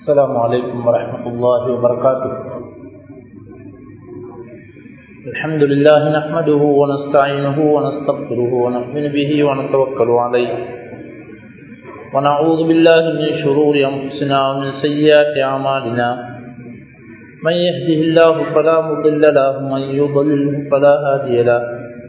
السلام عليكم ورحمة الله وبركاته الحمد لله نحمده ونستعينه ونستغفره ونؤمن به ونتوكل عليه ونعوذ بالله من شرور أنفسنا ومن سيئات أعمالنا من يهده الله فلا مضل له ومن يضلله فلا هادي له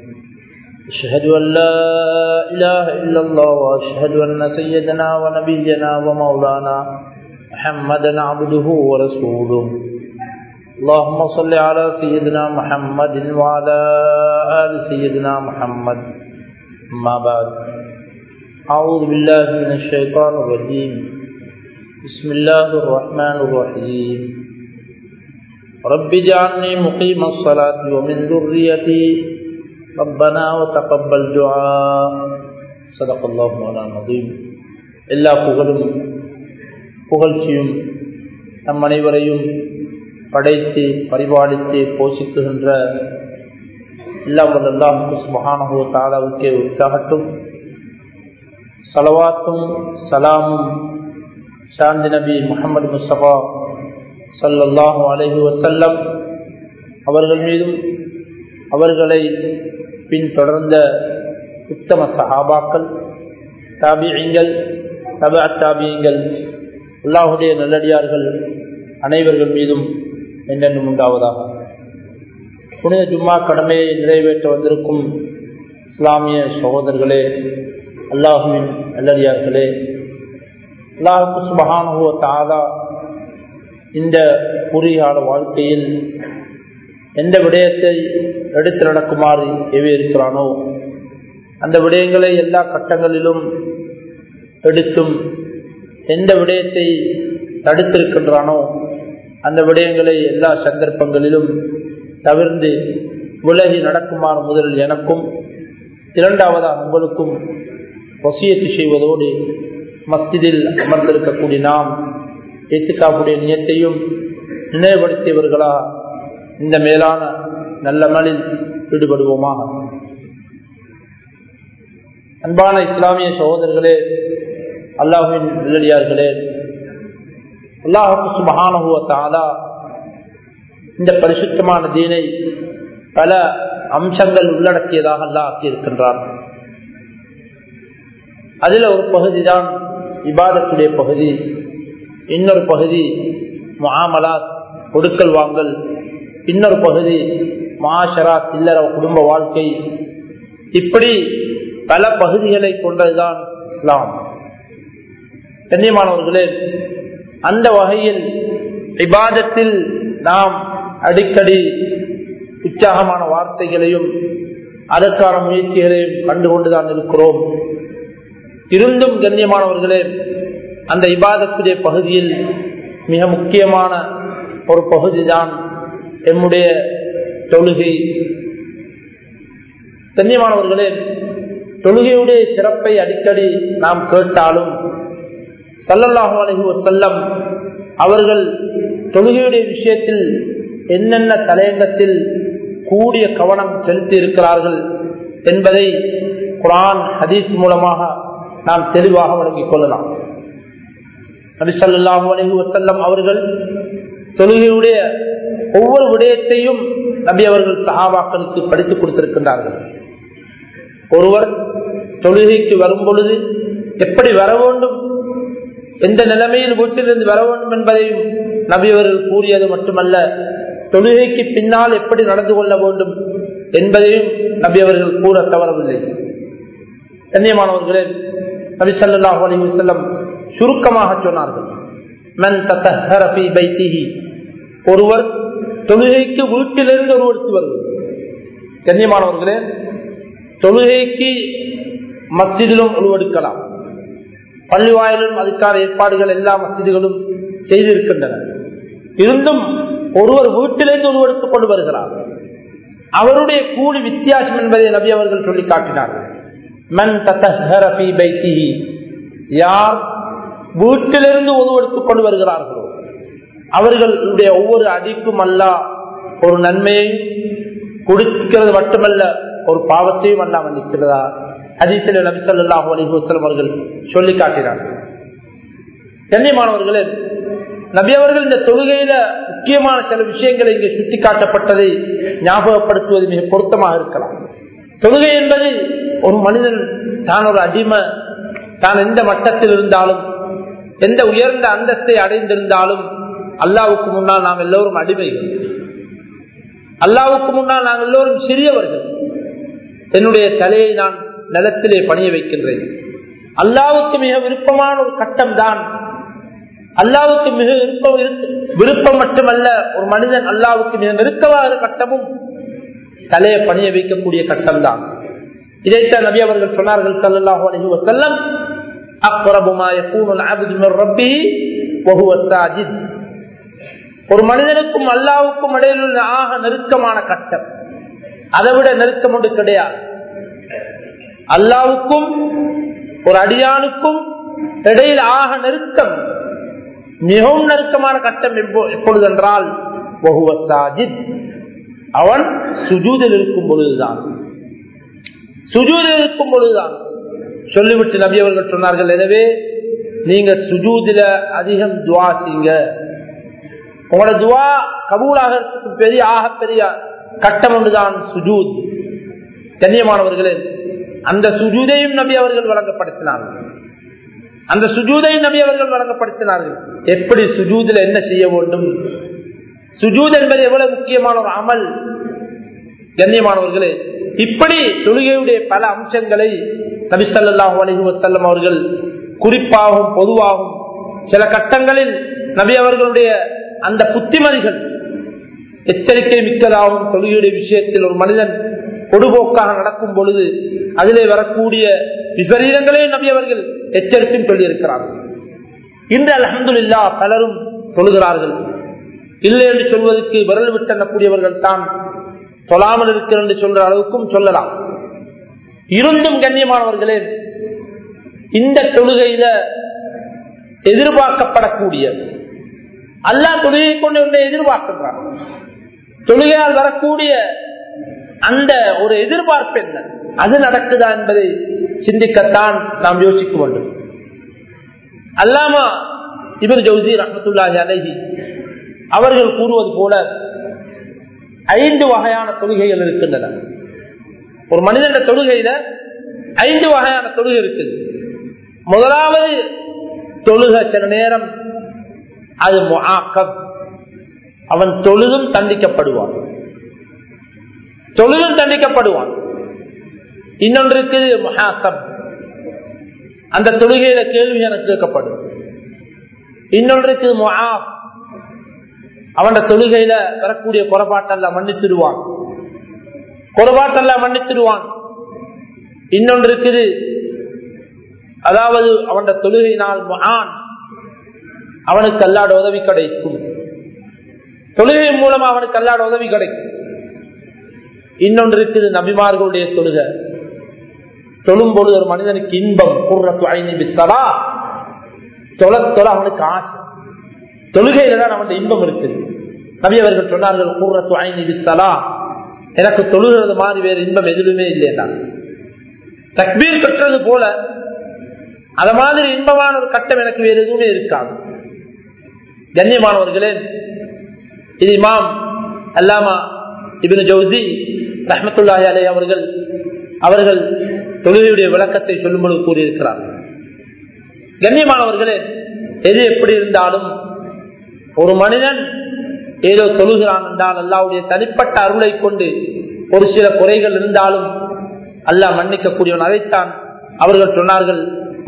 أشهد أن لا إله إلا الله وأشهد أن سيدنا ونبينا ومولانا محمدا عبده ورسوله اللهم صل على سيدنا محمد وعلى آل سيدنا محمد أما بعد أعوذ بالله من الشيطان الرجيم بسم الله الرحمن الرحيم رب اجعلني مقيم الصلاة ومن ذريتي ربنا وتقبل دعاء صدق الله مولانا العظيم எல்லா புகழும் புகழ்ச்சியும் நம் அனைவரையும் படைத்து பரிபாலித்து போஷிக்குகின்ற எல்லாம் எல்லாம் மகானகோ தாலாவுக்கே உற்சாகட்டும் சலவாத்தும் சலாமும் சாந்தி நபி முகமது முஸ்தபா சல்லாஹூ அலஹி வசல்லம் அவர்கள் மீதும் அவர்களை பின்தொடர்ந்த உத்தம சஹாபாக்கள் தாபியங்கள் தப தாபியங்கள் அல்லாஹுடைய நல்லடியார்கள் அனைவர்கள் மீதும் என்னென்னும் உண்டாவதாக புனித ஜும்மா கடமையை நிறைவேற்ற வந்திருக்கும் இஸ்லாமிய சகோதரர்களே அல்லாஹுவின் நல்லடியார்களே அல்லாஹுக்கு சுபகானுவ தாதா இந்த குறுகால வாழ்க்கையில் எந்த விடயத்தை எடுத்து நடக்குமாறு எவே இருக்கிறானோ அந்த விடயங்களை எல்லா கட்டங்களிலும் எடுத்தும் எந்த விடயத்தை தடுத்திருக்கின்றானோ அந்த விடயங்களை எல்லா சந்தர்ப்பங்களிலும் தவிர்ந்து விலகி நடக்குமாறு முதலில் எனக்கும் இரண்டாவதாக உங்களுக்கும் வசியத்து செய்வதோடு மஸ்திதில் அமர்ந்திருக்கக்கூடிய நாம் ஏத்துக்காப்புடைய நியத்தையும் நினைவுபடுத்தியவர்களா இந்த மேலான நல்ல மலில் ஈடுபடுவோமாக அன்பான இஸ்லாமிய சகோதரர்களே அல்லாஹுவின் நல்லடியார்களே அல்லாஹுக்கு மகானுவத்தாலா இந்த பரிசுத்தமான தீனை பல அம்சங்கள் உள்ளடக்கியதாக அல்லாஹ் ஆக்கியிருக்கின்றார் அதில் ஒரு பகுதி தான் இபாதத்துடைய பகுதி இன்னொரு பகுதி மாமலாத் கொடுக்கல் வாங்கல் இன்னொரு பகுதி மாஷராத் இல்லற குடும்ப வாழ்க்கை இப்படி பல பகுதிகளை கொண்டதுதான் இஸ்லாம் கண்ணியமானவர்களே அந்த வகையில் விவாதத்தில் நாம் அடிக்கடி உற்சாகமான வார்த்தைகளையும் அதற்கான முயற்சிகளையும் கண்டுகொண்டுதான் இருக்கிறோம் இருந்தும் கண்ணியமானவர்களே அந்த இபாதத்துடைய பகுதியில் மிக முக்கியமான ஒரு பகுதி தான் எம்முடைய தொழுகை கண்ணியமானவர்களே தொழுகையுடைய சிறப்பை அடிக்கடி நாம் கேட்டாலும் சல்லல்லாஹு அலஹி செல்லம் அவர்கள் தொழுகையுடைய விஷயத்தில் என்னென்ன தலையங்கத்தில் கூடிய கவனம் செலுத்தி இருக்கிறார்கள் என்பதை குரான் ஹதீஸ் மூலமாக நாம் தெளிவாக வழங்கிக் கொள்ளலாம் நபி சல்லாஹூ அலஹி வசல்லம் அவர்கள் தொழுகையுடைய ஒவ்வொரு விடயத்தையும் நபி அவர்கள் சஹாபாக்களுக்கு படித்துக் கொடுத்திருக்கின்றார்கள் ஒருவர் தொழுகைக்கு வரும் பொழுது எப்படி வர வேண்டும் எந்த நிலைமையில் வீட்டிலிருந்து வர வேண்டும் என்பதையும் நபி அவர்கள் கூறியது மட்டுமல்ல தொழுகைக்கு பின்னால் எப்படி நடந்து கொள்ள வேண்டும் என்பதையும் நபி அவர்கள் கூற தவறவில்லை கண்ணியமானவர்களே நபி சல்லாஹூ அலி வல்லம் சுருக்கமாக சொன்னார்கள் ஒருவர் தொழுகைக்கு வீட்டிலிருந்து ஒருவருக்கு வருவது கண்ணியமானவர்களே தொழுகைக்கு மஸ்ஜிதிலும் உருவெடுக்கலாம் பள்ளி வாயிலும் அதுக்கான ஏற்பாடுகள் எல்லா மசிதிகளும் செய்திருக்கின்றன இருந்தும் ஒருவர் வீட்டிலிருந்து உருவெடுத்துக் கொண்டு வருகிறார் அவருடைய கூலி வித்தியாசம் என்பதை நபி அவர்கள் சொல்லி காட்டினார்கள் யார் வீட்டிலிருந்து உருவெடுத்துக் கொண்டு வருகிறார்களோ அவர்களுடைய ஒவ்வொரு அடிக்கும் அல்ல ஒரு நன்மையை கொடுக்கிறது மட்டுமல்ல ஒரு பாவத்தையும் அல்ல மன்னிக்கிறதா ஹதீசில் நபி ஸல்லல்லாஹு அலைஹி வஸல்லம் அவர்கள் சொல்லி காட்டினார்கள் கண்ணியமானவர்களே நபி அவர்கள் இந்த தொழுகையில முக்கியமான சில விஷயங்களை இங்கே சுட்டிக்காட்டப்பட்டதை ஞாபகப்படுத்துவது மிக பொருத்தமாக இருக்கலாம் தொழுகை என்பது ஒரு மனிதன் தான் ஒரு அடிமை தான் எந்த மட்டத்தில் இருந்தாலும் எந்த உயர்ந்த அந்தஸ்தை அடைந்திருந்தாலும் அல்லாவுக்கு முன்னால் நாம் எல்லோரும் அடிமைகள் அல்லாவுக்கு முன்னால் நாங்கள் எல்லோரும் சிறியவர்கள் என்னுடைய தலையை நான் நிலத்திலே பணிய வைக்கின்றேன் அல்லாவுக்கு மிக விருப்பமான ஒரு கட்டம் தான் அல்லாவுக்கு மிக விருப்பம் விருப்பம் மட்டுமல்ல ஒரு மனிதன் அல்லாவுக்கு மிக நெருக்கமான கட்டமும் தலையை பணிய வைக்கக்கூடிய கட்டம் தான் இதைத்தான் நபி அவர்கள் சொன்னார்கள் சல்லாஹூ அலஹி வசல்லம் ஒரு மனிதனுக்கும் அல்லாவுக்கும் இடையில் உள்ள ஆக நெருக்கமான கட்டம் அதை விட நெருக்கம் ஒன்று கிடையாது அல்லாவுக்கும் ஒரு அடியானுக்கும் இடையில் ஆக நெருக்கம் மிகவும் நெருக்கமான கட்டம் எப்பொழுதென்றால் அவன் சுஜூதில் இருக்கும் பொழுதுதான் சுஜூதில் இருக்கும் பொழுதுதான் சொல்லிவிட்டு நபி அவர்கள் சொன்னார்கள் எனவே நீங்க சுஜூதில அதிகம் துவா செய்யுங்க உங்களோட துவா கபூலாகிறதுக்கு பெரிய ஆக பெரிய கட்டம் ஒன்றுதான் சுஜூத் கண்ணியமானவர்களே அந்த சுஜூதையும் நபி அவர்கள் வழங்கப்படுத்தினார்கள் அந்த சுஜூதையும் நபி அவர்கள் வழங்கப்படுத்தினார்கள் எப்படி சுஜூதில் என்ன செய்ய வேண்டும் சுஜூத் என்பது எவ்வளவு முக்கியமான ஒரு அமல் கண்ணியமானவர்களே இப்படி தொழுகையுடைய பல அம்சங்களை நபிசல்லாஹு அலஹி வசல்லம் அவர்கள் குறிப்பாகவும் பொதுவாகவும் சில கட்டங்களில் நபி அவர்களுடைய அந்த புத்திமதிகள் எச்சரிக்கை மிக்கதாகவும் தொழுகையுடைய விஷயத்தில் ஒரு மனிதன் பொடுபோக்காக நடக்கும் பொழுது அதிலே வரக்கூடிய விபரீதங்களையும் நபி அவர்கள் எச்சரித்தும் சொல்லியிருக்கிறார்கள் இன்று அலமதுல்லா பலரும் தொழுகிறார்கள் இல்லை என்று சொல்வதற்கு விரல் விட்டக்கூடியவர்கள் தான் சொல்லாமல் இருக்கிற என்று சொல்ற அளவுக்கும் சொல்லலாம் இருந்தும் கண்ணியமானவர்களே இந்த தொழுகையில எதிர்பார்க்கப்படக்கூடிய அல்லா தொழுகை கொண்டு ஒன்றை எதிர்பார்க்கின்றான் தொழுகையால் வரக்கூடிய அந்த ஒரு எதிர்பார்ப்பு என்ன அது நடக்குதா என்பதை சிந்திக்கத்தான் நாம் யோசிக்க வேண்டும் அல்லாமா இவர் ஜவுசி ரஹமத்துல்லாஹி அலஹி அவர்கள் கூறுவது போல ஐந்து வகையான தொழுகைகள் இருக்கின்றன ஒரு மனிதன் தொழுகையில ஐந்து வகையான தொழுகை இருக்குது முதலாவது தொழுகை சில நேரம் அது முஆக்கம் அவன் தொழுதும் தண்டிக்கப்படுவான் தொழுதும் தண்டிக்கப்படுவான் இன்னொன்று இருக்குது மகாசம் அந்த தொழுகையில கேள்வி எனக்கு கேட்கப்படும் இன்னொன்று இருக்குது முஆப் அவன் தொழுகையில வரக்கூடிய குறைபாட்டெல்லாம் மன்னிச்சிடுவான் குறைபாட்டெல்லாம் மன்னிச்சிடுவான் இன்னொன்று இருக்குது அதாவது அவன் தொழுகையினால் மகான் அவனுக்கு அல்லாட உதவி கிடைக்கும் தொழுகை மூலமா அவனுக்கு அல்லாட உதவி கிடைக்கும் இன்னொன்று இருக்குது நபிமார்களுடைய தொழுகை தொழும் பொழுது ஒரு மனிதனுக்கு இன்பம் கூறலா தொலை தொலை அவனுக்கு ஆசை தொழுகையில தான் அவனுடைய இன்பம் இருக்குது நபி அவர்கள் சொன்னார்கள் கூறத்து ஐநி விசலா எனக்கு தொழுகிறது மாதிரி வேறு இன்பம் எதுவுமே இல்லையா தக்பீர் பெற்றது போல அத மாதிரி இன்பமான ஒரு கட்டம் எனக்கு வேறு எதுவுமே இருக்காது கண்ணியமானவர்களே இது இமாம் அல்லாமா இபின் ஜவுசி ரஹமத்துல்லாஹி அலை அவர்கள் அவர்கள் தொழுகையுடைய விளக்கத்தை சொல்லும்போது கூறியிருக்கிறார் கண்ணியமானவர்களே எது எப்படி இருந்தாலும் ஒரு மனிதன் ஏதோ தொழுகிறான் என்றால் அல்லாவுடைய தனிப்பட்ட அருளை கொண்டு ஒரு சில குறைகள் இருந்தாலும் அல்லாஹ் மன்னிக்கக்கூடியவன் அதைத்தான் அவர்கள் சொன்னார்கள்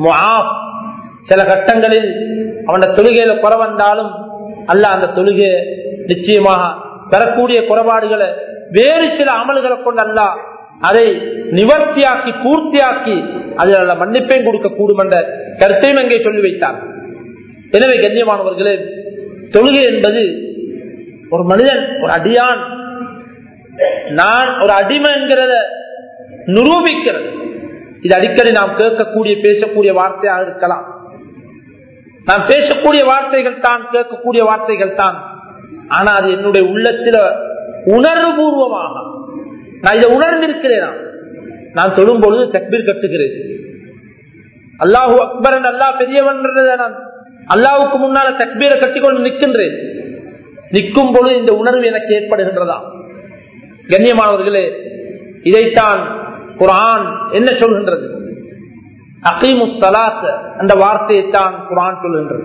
சில கட்டங்களில் அவன தொழுகையில குறை வந்தாலும் அல்ல அந்த தொழுகையை நிச்சயமாக பெறக்கூடிய குறைபாடுகளை வேறு சில அமல்களை கொண்டு அல்ல அதை நிவர்த்தியாக்கி பூர்த்தியாக்கி அதில் அல்ல மன்னிப்பையும் கொடுக்க கூடும் என்ற கருத்தையும் அங்கே சொல்லி வைத்தார் எனவே கண்ணியமானவர்களே தொழுகை என்பது ஒரு மனிதன் ஒரு அடியான் நான் ஒரு அடிமை என்கிறத நிரூபிக்கிறது இது அடிக்கடி நாம் கேட்கக்கூடிய பேசக்கூடிய வார்த்தையாக இருக்கலாம் நான் பேசக்கூடிய வார்த்தைகள் தான் கேட்கக்கூடிய வார்த்தைகள் தான் ஆனா அது என்னுடைய உள்ளத்தில உணர்வு பூர்வமாக நான் இதை உணர்ந்திருக்கிறேன் நான் தொழும் பொழுது தக்பீர் கட்டுகிறேன் அல்லாஹூ அக்பரன் அல்லா பெரியவன் நான் அல்லாவுக்கு முன்னால தக்பீரை கட்டிக்கொண்டு நிற்கின்றேன் நிற்கும் பொழுது இந்த உணர்வு எனக்கு ஏற்படுகின்றதா கண்ணியமானவர்களே இதைத்தான் குரான் என்ன சொல்கின்றது அகீமு சலாத் அந்த வார்த்தையைத்தான் குரான் சொல்கின்றது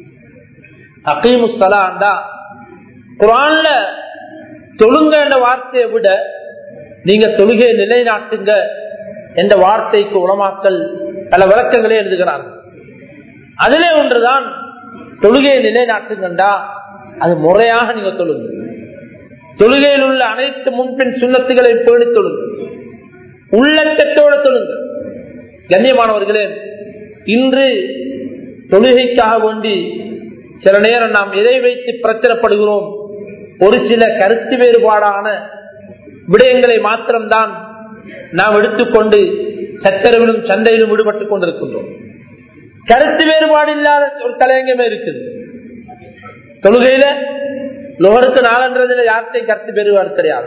அகீமு சலாண்டா குரான்ல தொழுங்க என்ற வார்த்தையை விட நீங்க தொழுகையை நிலைநாட்டுங்க என்ற வார்த்தைக்கு உளமாக்கல் பல விளக்கங்களே எழுதுகிறார்கள் அதிலே ஒன்றுதான் தொழுகையை நிலைநாட்டுங்கண்டா அது முறையாக நீங்க தொழுங்க தொழுகையில் உள்ள அனைத்து முன்பின் சுண்ணத்துகளை பேணி தொழுங்க உள்ளச்சத்தோட தொழுங்க கண்ணியமானவர்களே இன்று தொழுகைக்காக வேண்டி சில நேரம் நாம் எதை வைத்து பிரச்சனைப்படுகிறோம் ஒரு சில கருத்து வேறுபாடான விடயங்களை மாத்திரம்தான் நாம் எடுத்துக்கொண்டு சட்டரவிலும் சண்டையிலும் ஈடுபட்டுக் கொண்டிருக்கின்றோம் கருத்து வேறுபாடு இல்லாத ஒரு தலையங்கமே இருக்குது தொழுகையில லோகருக்கு நாளன்றதுல யார்கிட்டையும் கருத்து வேறுபாடு கிடையாது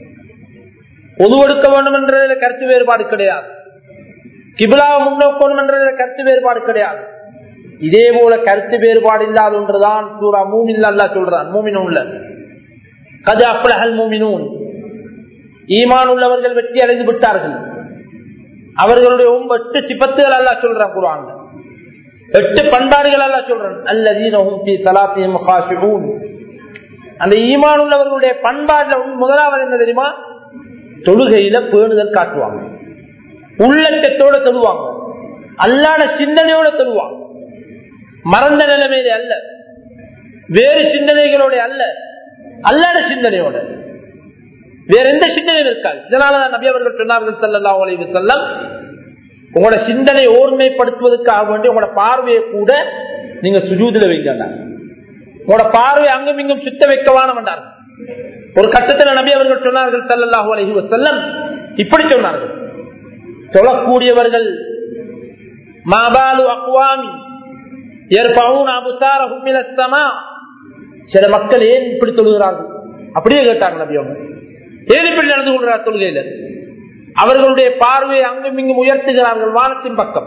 பொதுவெடுக்க வேண்டும் என்றதுல கருத்து வேறுபாடு கிடையாது கிபிலாவை முன்னோக்கணும் என்றதுல கருத்து வேறுபாடு கிடையாது இதே போல கருத்து வேறுபாடு இல்லாத ஒன்றுதான் சூரா மூமின் அல்லா சொல்றான் மூமின் உள்ள கது அப்ளஹல் மூமினூன் ஈமான் உள்ளவர்கள் வெற்றி அடைந்து விட்டார்கள் அவர்களுடைய எட்டு சிப்பத்துகள் அல்லா சொல்றான் குரான் எட்டு பண்பாடுகள் அல்லா சொல்றான் அல்லதீனும் அந்த ஈமான் உள்ளவர்களுடைய பண்பாடுல முதலாவது என்ன தெரியுமா தொழுகையில பேணுதல் காட்டுவாங்க உள்ளச்சத்தோட தொழுவாங்க அல்லாத சிந்தனையோட தொழுவாங்க மறந்த நிலைமையில அல்ல வேறு சிந்தனைகளோட அல்ல அல்லாத சிந்தனையோட வேற எந்த சிந்தனையும் இருக்காது இதனாலதான் நபி அவர்கள் சொன்னார்கள் செல்லலாம் உலக செல்லம் உங்களோட சிந்தனை ஓர்மைப்படுத்துவதற்காக வேண்டி உங்களோட பார்வையை கூட நீங்க சுஜூதில வைங்க உங்களோட பார்வை அங்கும் இங்கும் சுத்த வைக்கவான வேண்டார்கள் ஒரு கட்டத்தில் நபி அவர்கள் சொன்னார்கள் செல்லல்லாஹு அலஹி செல்லம் இப்படி சொன்னார்கள் சொல்லக்கூடியவர்கள் மாபாலு அக்வாமி சில மக்கள் ஏன் இப்படி தொழுகிறார்கள் அப்படியே கேட்டாங்க நபி அவங்க ஏன் இப்படி நடந்து கொள்கிறார் தொழுகையில அவர்களுடைய பார்வையை அங்கும் இங்கும் உயர்த்துகிறார்கள் வானத்தின் பக்கம்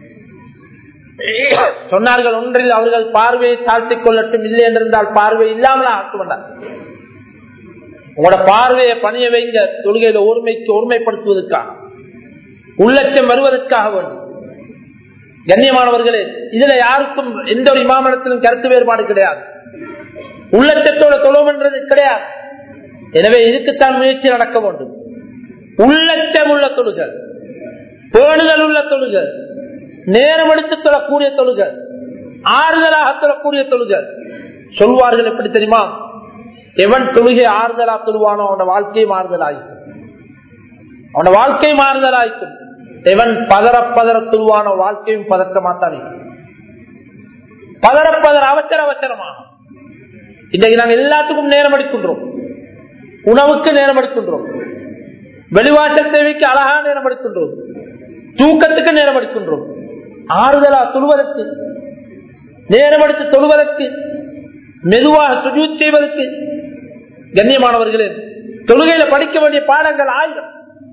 சொன்னார்கள் ஒன்றில் அவர்கள் பார்வையை தாழ்த்திக் கொள்ளட்டும் இல்லை என்றிருந்தால் பார்வை இல்லாமல் ஆக்க வேண்டார் உங்களோட பார்வையை பணிய வைங்க தொழுகையில ஒருமைக்கு ஒருமைப்படுத்துவதற்காக உள்ளட்சம் வருவதற்காக வேண்டும் கண்ணியமானவர்களே இதுல யாருக்கும் எந்த ஒரு இமாமனத்திலும் கருத்து வேறுபாடு கிடையாது உள்ளச்சத்தோட தொழும் என்றது கிடையாது எனவே இதுக்குத்தான் முயற்சி நடக்க வேண்டும் உள்ளச்சம் உள்ள தொழுகள் பேணுதல் உள்ள தொழுகள் நேரம் எடுத்து தொழக்கூடிய தொழுகள் ஆறுதலாக தொழக்கூடிய தொழுகள் சொல்வார்கள் எப்படி தெரியுமா எவன் தொழுகை ஆறுதலா தொழுவானோ அவனோட வாழ்க்கை மாறுதலாயிருக்கும் அவனோட வாழ்க்கை மாறுதலாயிருக்கும் எவன் பதற பதற துருவானோ வாழ்க்கையும் பதற்றமாத்தான் பதற பதற அவசர அவசரமாக இன்றைக்கு நாங்கள் எல்லாத்துக்கும் நேரம் எடுக்கின்றோம் உணவுக்கு நேரம் எடுக்கின்றோம் வெளிவாசல் தேவைக்கு அழகா நேரம் எடுக்கின்றோம் தூக்கத்துக்கு நேரம் எடுக்கின்றோம் ஆறுதலா தொழுவதற்கு நேரம் எடுத்து தொழுவதற்கு மெதுவாக சுஜூத் செய்வதற்கு கண்ணியமானவர்களே தொழுகையில படிக்க வேண்டிய பாடங்கள் ஆயிரம்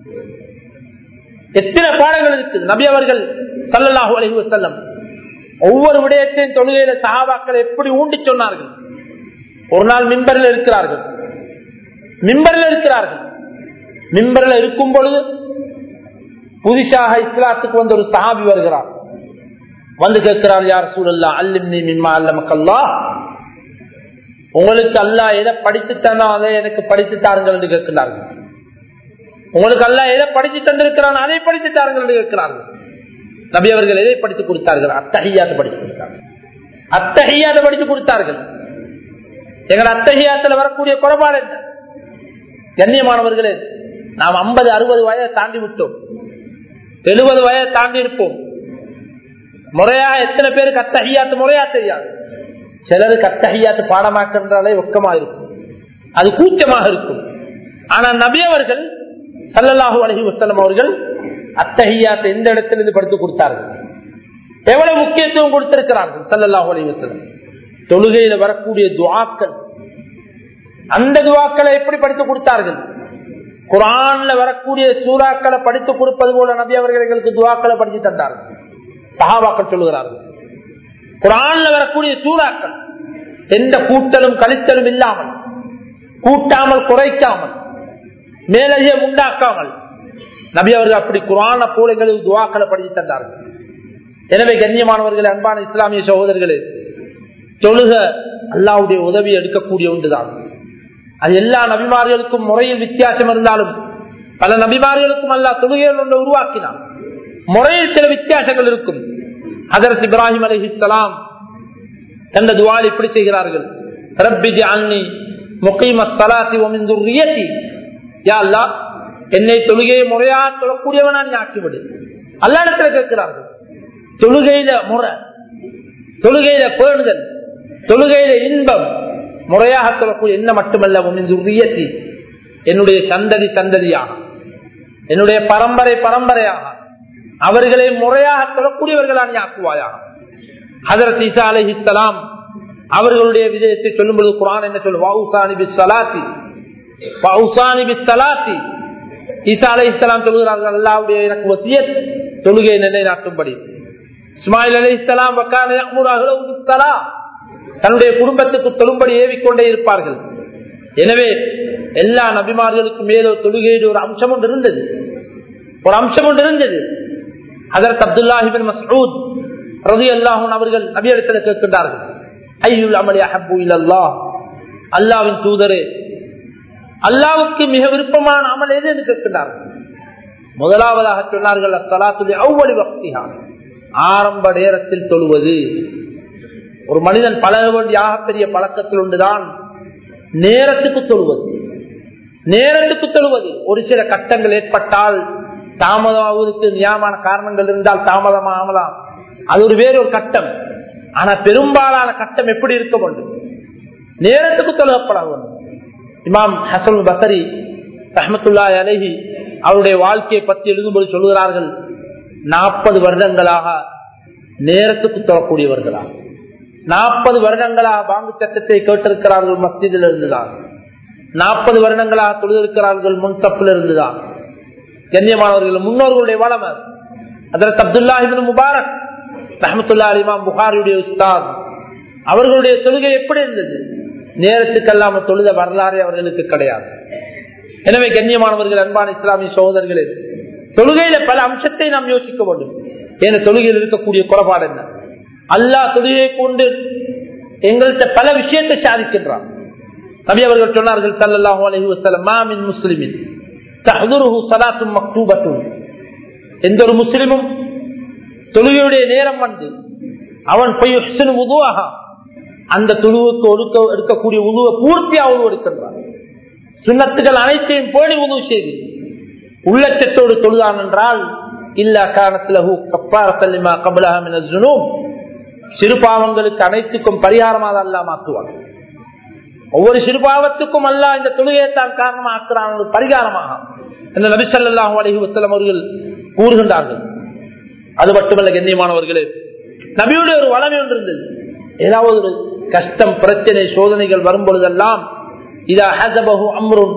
எத்தனை பாடங்கள் இருக்குது நபி அவர்கள் சல்லல்லாஹு அலஹி வசல்லம் ஒவ்வொரு விடயத்தையும் தொழுகையில சகாபாக்கள் எப்படி ஊண்டி சொன்னார்கள் ஒரு நாள் மிம்பரில் இருக்கிறார்கள் மிம்பரில் இருக்கிறார்கள் மிம்பரில் இருக்கும் பொழுது புதுசாக இஸ்லாத்துக்கு வந்து ஒரு சஹாபி வருகிறார் வந்து கேட்கிறார் யார் சூழல்லா அல்லிம்னி மிம்மா அல்ல மக்கல்லா உங்களுக்கு அல்லா எதை படித்துத்தானோ அதை எனக்கு படித்து தாருங்கள் என்று கேட்கிறார்கள் உங்களுக்கு அல்ல எதை படித்து தந்திருக்கிறான் அதை படித்து தாருங்கள் என்று கேட்கிறார்கள் நபி அவர்கள் எதை படித்து கொடுத்தார்கள் அத்தகையாத படித்து கொடுத்தார்கள் அத்தகையாத படித்து கொடுத்தார்கள் எங்கள் அத்தகையாத்துல வரக்கூடிய குறைபாடு என்ன கண்ணியமானவர்களே நாம் ஐம்பது அறுபது வயதை தாண்டி விட்டோம் எழுபது வயதை தாண்டி இருப்போம் முறையா எத்தனை பேருக்கு அத்தகையாத்து முறையா தெரியாது சிலருக்கு அத்தகையாத்து பாடமாக்கின்றாலே ஒக்கமா இருக்கும் அது கூச்சமாக இருக்கும் ஆனா நபி அவர்கள் சல்லல்லாஹு அலஹி வசலம் அவர்கள் அத்தகையாத்தை எந்த இடத்திலிருந்து படித்து கொடுத்தார்கள் எவ்வளவு முக்கியத்துவம் கொடுத்திருக்கிறார்கள் சல்லல்லாஹு அலஹி வசலம் தொழுகையில வரக்கூடிய துவாக்கள் அந்த துவாக்களை எப்படி படித்து கொடுத்தார்கள் குரான்ல வரக்கூடிய சூறாக்களை படித்து கொடுப்பது போல நபி அவர்கள் எங்களுக்கு துவாக்களை படித்து தந்தார்கள் சஹாபாக்கள் சொல்லுகிறார்கள் குரான்ல வரக்கூடிய சூறாக்கள் எந்த கூட்டலும் கழித்தலும் இல்லாமல் கூட்டாமல் குறைக்காமல் மேலதிகம் உண்டாக்காமல் நபி அவர்கள் அப்படி குரான போலைகளில் துவாக்களை படித்து தந்தார்கள் எனவே கண்ணியமானவர்கள் அன்பான இஸ்லாமிய சகோதரர்களே தொழுக அல்லாவுடைய உதவி எடுக்கக்கூடிய ஒன்றுதான் அது எல்லா நபிமார்களுக்கும் முறையில் வித்தியாசம் இருந்தாலும் பல நபிமார்களுக்கும் அல்லா தொழுகைகள் ஒன்று உருவாக்கினான் முறையில் சில வித்தியாசங்கள் இருக்கும் அதற்கு இப்ராஹிம் அலி இஸ்லாம் என்ற துவால் இப்படி செய்கிறார்கள் ரப்பிஜி அன்னி முகைம சலாத்தி ஒமிந்துரியத்தி யா அல்லா என்னை தொழுகையை முறையாக தொழக்கூடியவனா நீ ஆக்கிவிடு அல்லா இடத்துல கேட்கிறார்கள் தொழுகையில முறை தொழுகையில பேணுதல் தொழுகையில இன்பம் முறையாக தொழக்கூடிய என்ன மட்டுமல்ல உமிந்துரியத்தி என்னுடைய சந்ததி சந்ததியாக என்னுடைய பரம்பரை பரம்பரையாக அவர்களை முறையாக தொழக்கூடியவர்களா நீ ஆக்குவாயாக ஹதரத் ஈசா அலஹிஸ்லாம் அவர்களுடைய விஜயத்தை சொல்லும் பொழுது குரான் என்ன சொல்லு வவுசானி பிஸ்ஸலாத்தி வவுசானி பிஸ்ஸலாத்தி ஈசா அலைஹிஸ்ஸலாம் சொல்கிறார்கள் அல்லாஹ்வுடைய எனக்கு வசியத் தொழுகை நிலைநாட்டும்படி இஸ்மாயில் அலைஹிஸ்ஸலாம் வக்கான யஅமுரு அஹ்லஹு பிஸ்ஸலா தன்னுடைய குடும்பத்துக்கு தொழும்படி ஏவிக்கொண்டே இருப்பார்கள் எனவே எல்லா நபிமார்களுக்கும் மேலோ தொழுகையில் ஒரு அம்சம் ஒன்று இருந்தது ஒரு அம்சம் ஒன்று இருந்தது அதற்கு அப்துல்லாஹிபின் மசூத் ரதி அல்லாஹூன் அவர்கள் நபியிடத்தில் கேட்கின்றார்கள் ஐயுல் அமலி அஹபு இல்லல்லா அல்லாவின் தூதரே அல்லாவுக்கு மிக விருப்பமான அமல் எது என்று கேட்கின்றார்கள் முதலாவதாக சொன்னார்கள் அத்தலாத்துடைய அவ்வளி பக்திகா ஆரம்ப நேரத்தில் தொழுவது ஒரு மனிதன் பழக வேண்டிய ஆகப்பெரிய பழக்கத்தில் ஒன்றுதான் நேரத்துக்கு தொழுவது நேரத்துக்கு தொழுவது ஒரு சில கட்டங்கள் ஏற்பட்டால் தாமதமாவதற்கு நியாயமான காரணங்கள் இருந்தால் தாமதமாகலாம் அது ஒரு வேறு ஒரு கட்டம் ஆனா பெரும்பாலான கட்டம் எப்படி இருக்க வேண்டும் நேரத்துக்கு தொழுகப்பட வேண்டும் இமாம் ஹசன் பசரி ரஹமத்துல்லா அலஹி அவருடைய வாழ்க்கையை பற்றி எழுதும்போது சொல்லுகிறார்கள் நாற்பது வருடங்களாக நேரத்துக்கு தொழக்கூடியவர்களா நாற்பது வருடங்களாக பாங்கு சட்டத்தை கேட்டிருக்கிறார்கள் மஸ்ஜிதில் இருந்துதான் நாற்பது வருடங்களாக தொழுதிருக்கிறார்கள் முன்சப்பில் இருந்துதான் கண்ணியமானவர்கள் முன்னோர்களுடைய வளமை அதற்கு அப்துல்லாஹிபின் முபாரக் ரஹமத்துல்லா அலிமாம் புகாரியுடைய உஸ்தாத் அவர்களுடைய தொழுகை எப்படி இருந்தது நேரத்துக்கு அல்லாம தொழுத வரலாறு அவர்களுக்கு கிடையாது எனவே கண்ணியமானவர்கள் அன்பான இஸ்லாமிய சகோதரர்களே தொழுகையில பல அம்சத்தை நாம் யோசிக்க வேண்டும் ஏன்னா தொழுகையில் இருக்கக்கூடிய குறைபாடு என்ன அல்லாஹ் தொழுகையை கொண்டு எங்கள்கிட்ட பல விஷயத்தை சாதிக்கின்றான் நபி அவர்கள் சொன்னார்கள் சல்லாஹூ அலஹி வசலம் மாமின் முஸ்லிமின் தஹதுருஹு சலாத்தும் மக்தூபத்தும் எந்த ஒரு முஸ்லிமும் தொழுகையுடைய நேரம் வந்து அவன் போய் உதுவாக அந்த தொழுவுக்கு ஒடுக்க எடுக்கக்கூடிய உதுவை பூர்த்தியாக உதவு எடுக்கின்றான் சுண்ணத்துகள் அனைத்தையும் பேணி உதவு செய்து உள்ளச்சத்தோடு தொழுதான் என்றால் இல்ல காரணத்திலகு கப்பாரத்தல்லிமா கபலஹமின சிறு பாவங்களுக்கு அனைத்துக்கும் பரிகாரமாக அல்லா மாற்றுவான் ஒவ்வொரு சிறுபாவத்துக்கும் அல்ல இந்த தொழுகையைத்தான் காரணமாக்குறான் ஒரு பரிகாரமாக இந்த நபிசல்லாஹு அலஹி வசலம் அவர்கள் கூறுகின்றார்கள் அது மட்டுமல்ல கண்ணியமானவர்களே நபியுடைய ஒரு வளமை ஒன்று இருந்தது ஏதாவது ஒரு கஷ்டம் பிரச்சனை சோதனைகள் வரும் பொழுதெல்லாம் இதா ஹசபஹு அம்ருன்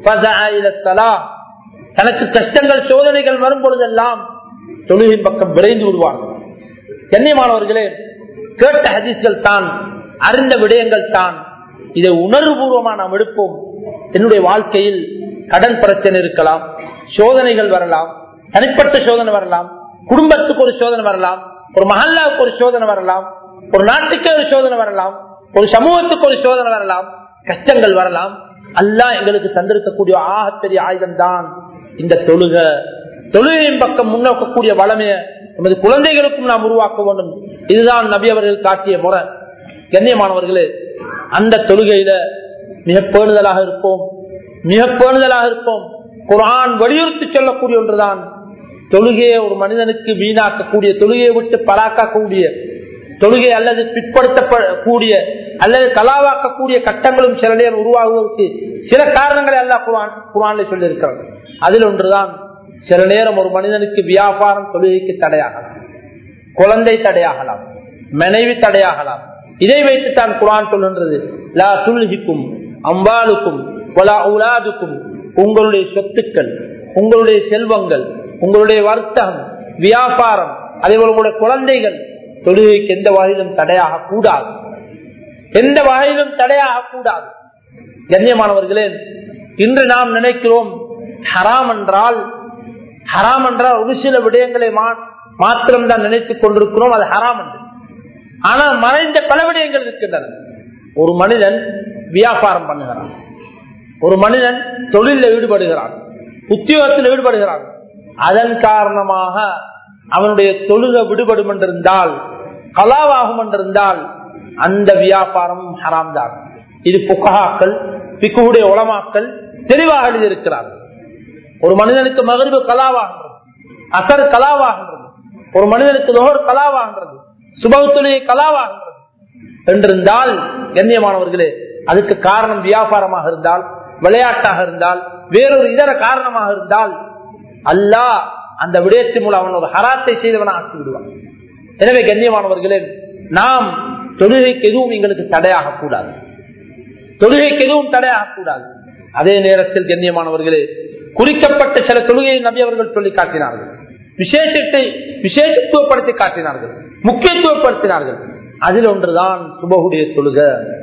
தனக்கு கஷ்டங்கள் சோதனைகள் வரும் பொழுதெல்லாம் தொழுகின் பக்கம் விரைந்து விடுவார்கள் கண்ணியமானவர்களே கேட்ட ஹதீஸ்கள் தான் அறிந்த விடயங்கள் தான் இதை உணர்வுபூர்வமா நாம் எடுப்போம் என்னுடைய வாழ்க்கையில் கடன் பிரச்சனை இருக்கலாம் சோதனைகள் வரலாம் தனிப்பட்ட சோதனை வரலாம் குடும்பத்துக்கு ஒரு சோதனை வரலாம் ஒரு மஹல்லாவுக்கு ஒரு சோதனை வரலாம் ஒரு நாட்டுக்கு ஒரு சோதனை வரலாம் ஒரு சமூகத்துக்கு ஒரு சோதனை வரலாம் கஷ்டங்கள் வரலாம் அல்லா எங்களுக்கு தந்திருக்கக்கூடிய ஆகப்பெரிய ஆயுதம் தான் இந்த தொழுக தொழுகையின் பக்கம் முன்னோக்கக்கூடிய வளமைய நமது குழந்தைகளுக்கும் நாம் உருவாக்க வேண்டும் இதுதான் நபி அவர்கள் காட்டிய முறை கண்ணியமானவர்களே அந்த தொழுகையில மிக பேணுதலாக இருப்போம் மிக பேணுதலாக இருப்போம் குரான் வலியுறுத்தி சொல்லக்கூடிய ஒன்றுதான் தொழுகையை ஒரு மனிதனுக்கு வீணாக்கக்கூடிய தொழுகையை விட்டு பலாக்கக்கூடிய தொழுகை அல்லது பிற்படுத்தக்கூடிய அல்லது கலாவாக்கக்கூடிய கட்டங்களும் சில நேரம் உருவாகுவதற்கு சில காரணங்களை எல்லாம் குரான் குரான்ல சொல்லியிருக்கிறார் அதில் ஒன்றுதான் சில நேரம் ஒரு மனிதனுக்கு வியாபாரம் தொழுகைக்கு தடையாகலாம் குழந்தை தடையாகலாம் மனைவி தடையாகலாம் இதை வைத்துத்தான் குரான் சொல்கின்றது லா துல்ஹிக்கும் அம்பாலுக்கும் உலாதுக்கும் உங்களுடைய சொத்துக்கள் உங்களுடைய செல்வங்கள் உங்களுடைய வர்த்தகம் வியாபாரம் அதே போல உங்களுடைய குழந்தைகள் தொழுகைக்கு எந்த வகையிலும் தடையாக கூடாது எந்த வகையிலும் தடையாக கூடாது கண்ணியமானவர்களே இன்று நாம் நினைக்கிறோம் ஹராம் என்றால் ஹராம் என்றால் ஒரு சில விடயங்களை மாத்திரம் தான் நினைத்துக் கொண்டிருக்கிறோம் அது ஹராம் என்று ஆனால் மறைந்த பல விடயங்கள் இருக்கின்றன ஒரு மனிதன் வியாபாரம் பண்ணுகிறான் ஒரு மனிதன் தொழிலில் ஈடுபடுகிறான் உத்தியோகத்தில் ஈடுபடுகிறான் அதன் காரணமாக அவனுடைய தொழுக விடுபடும் என்றிருந்தால் கலாவாகும் என்றிருந்தால் அந்த வியாபாரமும் ஹராம் தான் இது புக்ககாக்கள் பிக்குடைய உளமாக்கள் தெளிவாக எழுதியிருக்கிறார்கள் ஒரு மனிதனுக்கு மகிழ்வு கலாவாகின்றது அசர் கலாவாகின்றது ஒரு மனிதனுக்கு லோகர் கலாவாகின்றது சுபத்துடைய கலாவாகின்றது என்றிருந்தால் கண்ணியமானவர்களே அதுக்கு காரணம் வியாபாரமாக இருந்தால் விளையாட்டாக இருந்தால் வேறொரு இதர காரணமாக இருந்தால் அல்லாஹ் அந்த விடயத்தின் மூலம் அவன் ஒரு ஹராத்தை செய்தவன ஆக்கி விடுவான் எனவே கண்ணியமானவர்களே நாம் தொழுகைக்கு எதுவும் எங்களுக்கு தடையாக கூடாது தொழுகைக்கு எதுவும் தடையாக கூடாது அதே நேரத்தில் கண்ணியமானவர்களே குறிக்கப்பட்ட சில தொழுகையை நபி அவர்கள் சொல்லி காட்டினார்கள் விசேஷத்தை விசேஷத்துவப்படுத்தி காட்டினார்கள் முக்கியத்துவப்படுத்தினார்கள் அதில் ஒன்றுதான் சுபகுடைய தொழுக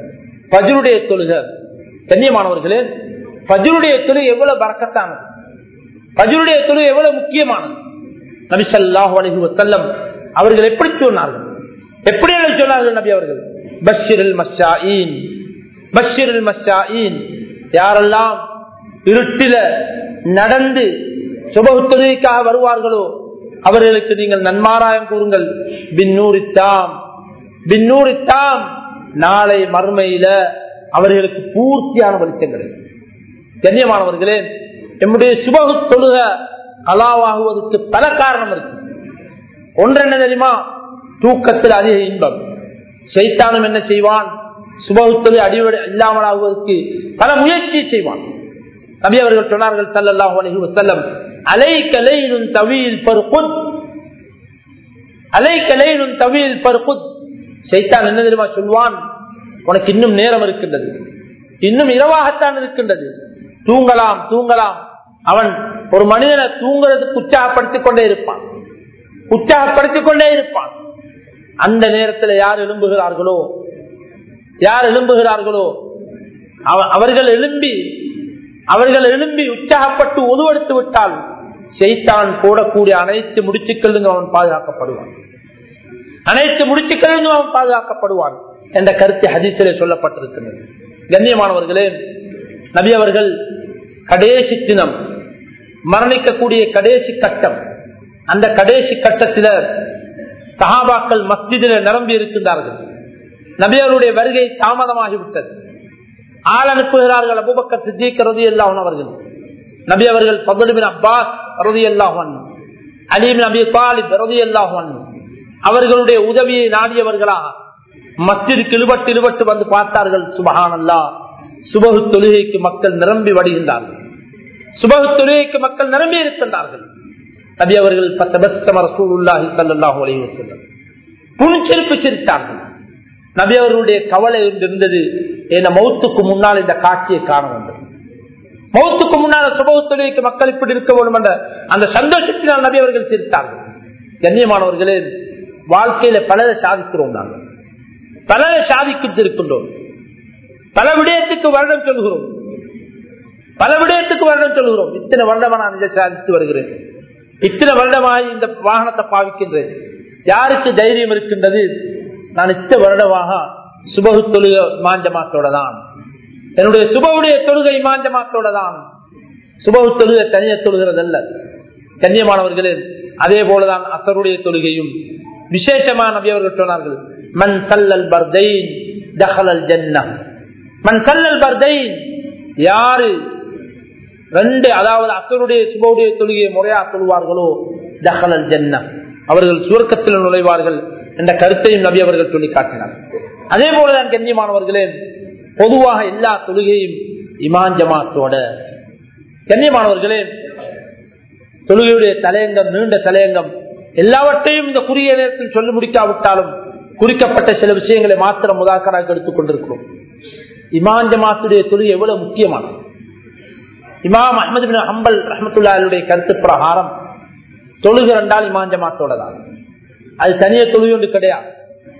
பஜருடைய தொழுக கண்ணியமானவர்களே பஜருடைய தொழுகை எவ்வளவு பறக்கத்தானது பஜருடைய தொழுகை எவ்வளவு முக்கியமானது நபி சல்லாஹு அலஹி வசல்லம் அவர்கள் எப்படி சொன்னார்கள் எப்படி சொன்னார்கள் நபி அவர்கள் பஷிரில் மஷாயின் பஷிரில் மஷாயின் யாரெல்லாம் இருட்டில நடந்து சுபகுத்தொழுகைக்காக வருவார்களோ அவர்களுக்கு நீங்கள் நன்மாராயம் கூறுங்கள் பின்னூரித்தாம் பின்னூரித்தாம் நாளை மறுமையில அவர்களுக்கு பூர்த்தியான வெளிச்சம் கிடைக்கும் கண்ணியமானவர்களே நம்முடைய சுபகு தொழுக கலாவாகுவதற்கு பல காரணம் இருக்கு ஒன்று என்ன தெரியுமா தூக்கத்தில் அதிக இன்பம் சைத்தானும் என்ன செய்வான் சுபகுத்தொழு அடிவடை இல்லாமலாகுவதற்கு பல முயற்சி செய்வான் நபி அவர்கள் சொன்னார்கள் சல்லல்லாஹு அலைஹி வஸல்லம் அலை கலைனும் தவீல் பர்குத் அலை கலைனும் தவீல் பர்குத் சைத்தான் என்ன தெரியுமா சொல்வான் உனக்கு இன்னும் நேரம் இருக்கின்றது இன்னும் இரவாகத்தான் இருக்கின்றது தூங்கலாம் தூங்கலாம் அவன் ஒரு மனிதனை தூங்குறதுக்கு உற்சாகப்படுத்திக் கொண்டே இருப்பான் உற்சாகப்படுத்திக் கொண்டே இருப்பான் அந்த நேரத்தில் யார் எழும்புகிறார்களோ யார் எழும்புகிறார்களோ அவர்கள் எழும்பி அவர்கள் எழும்பி உற்சாகப்பட்டு உருவெடுத்து விட்டால் செய்தான் போடக்கூடிய அனைத்து முடிச்சுக்களிலும் அவன் பாதுகாக்கப்படுவான் அனைத்து முடிச்சுக்களிலும் அவன் பாதுகாக்கப்படுவான் என்ற கருத்து ஹதீசிலே சொல்லப்பட்டிருக்கிறது கண்ணியமானவர்களே நபி அவர்கள் கடைசி தினம் மரணிக்கக்கூடிய கடைசி கட்டம் அந்த கடைசி கட்டத்தில் சஹாபாக்கள் மஸ்ஜிதில் நிரம்பி இருக்கின்றார்கள் நபியவருடைய வருகை தாமதமாகிவிட்டது ஆள் அனுப்புகிறார்கள் அபுபக்கர் சித்திக் ரதி அல்லாஹன் அவர்கள் நபி அவர்கள் பகுலிபின் அப்பாஸ் ரதி அல்லாஹன் அலீபின் அபி தாலிப் ரதி அல்லாஹன் அவர்களுடைய உதவியை நாடியவர்களாக மஸ்ஜிதுக்கு இழுபட்டு இழுபட்டு வந்து பார்த்தார்கள் சுபஹான் அல்லா சுபகு தொழுகைக்கு மக்கள் நிரம்பி வடிகின்றார்கள் சுபகு தொழுகைக்கு மக்கள் நிரம்பி இருக்கின்றார்கள் நபி அவர்கள் புனிச்சிருப்பு சிரித்தார்கள் நபி அவர்களுடைய கவலை இருந்தது என மௌத்துக்கு முன்னால் இந்த காட்சியை காண வேண்டும் மௌத்துக்கு முன்னால் சுபகு தொழுகைக்கு மக்கள் இப்படி இருக்க வேண்டும் என்ற அந்த சந்தோஷத்தினால் நபி அவர்கள் சிரித்தார்கள் கண்ணியமானவர்களே வாழ்க்கையில பலரை சாதிக்கிறோம் நாங்கள் பலரை சாதிக்கிட்டு இருக்கின்றோம் பல விடயத்துக்கு வருடம் சொல்கிறோம் பல விடயத்துக்கு வருடம் சொல்கிறோம் இத்தனை வருடமா நான் இதை சாதித்து வருகிறேன் இத்தனை வருடமாக இந்த வாகனத்தை பாவிக்கின்றேன் யாருக்கு தைரியம் இருக்கின்றது நான் இத்தனை வருடமாக சுபகு தொழுகை மாஞ்சமாத்தோட தான் என்னுடைய சுபவுடைய தொழுகை மாஞ்சமாத்தோட தான் சுபகு தொழுகை தனிய தொழுகிறது அல்ல கண்ணியமானவர்களே அதே போலதான் அசருடைய தொழுகையும் விசேஷமான நபி அவர்கள் சொன்னார்கள் மண் சல்லல் பர்தைன் தஹலல் ஜன்னா மண் சல்லல் பர்தைன் யாரு ரெண்டு அதாவது அசருடைய சுபவுடைய தொழுகையை முறையா சொல்வார்களோ தஹலல் ஜன்னா அவர்கள் சுவர்க்கத்தில் நுழைவார்கள் என்ற கருத்தையும் நபி அவர்கள் சொல்லி காட்டினார் அதே போலதான் கண்ணியமானவர்களே பொதுவாக எல்லா தொழுகையும் இமான் ஜமாத்தோட கண்ணியமானவர்களே தொழுகையுடைய தலையங்கம் நீண்ட தலையங்கம் எல்லாவற்றையும் இந்த குறுகிய நேரத்தில் சொல்லி முடிக்காவிட்டாலும் குறிக்கப்பட்ட சில விஷயங்களை மாத்திரம் முதாக்கராக எடுத்துக் கொண்டிருக்கிறோம் இமான் ஜமாத்துடைய தொழுகை எவ்வளவு முக்கியமானது இமாம் அஹமது பின் ஹம்பல் ரஹமத்துல்லாருடைய கருத்து பிரகாரம் தொழுகை ரெண்டால் இமான் ஜமாத்தோட தான் அது தனிய தொழுகை ஒன்று கிடையாது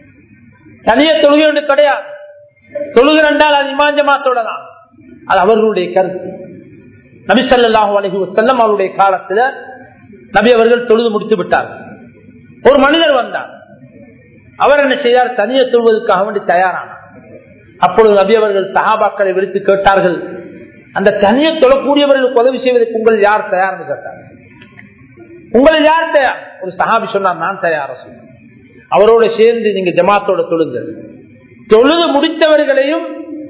தனிய தொழுகை ஒன்று கிடையாது தொழுகை என்றால் அது இமாஞ்சமாத்தோட தான் அது அவர்களுடைய கருத்து நபி ஸல்லல்லாஹு அலைஹி வஸல்லம் அவருடைய காலத்துல நபி அவர்கள் தொழுது முடித்து விட்டார் ஒரு மனிதர் வந்தார் அவர் என்ன செய்தார் தனியே தொழுவதற்காக வேண்டி தயாரானார் அப்பொழுது நபி அவர்கள் சஹாபாக்களை விடுத்து கேட்டார்கள் அந்த தனியை தொழக்கூடியவர்களுக்கு உதவி செய்வதற்கு உங்கள் யார் தயார்னு கேட்டார் உங்களில் யார் தயார் ஒரு சஹாபி சொன்னார் நான் தயார சொன்னேன் அவரோட சேர்ந்து நீங்க ஜமாத்தோட தொழுங்கள் தொழுது முடித்தவர்களையும்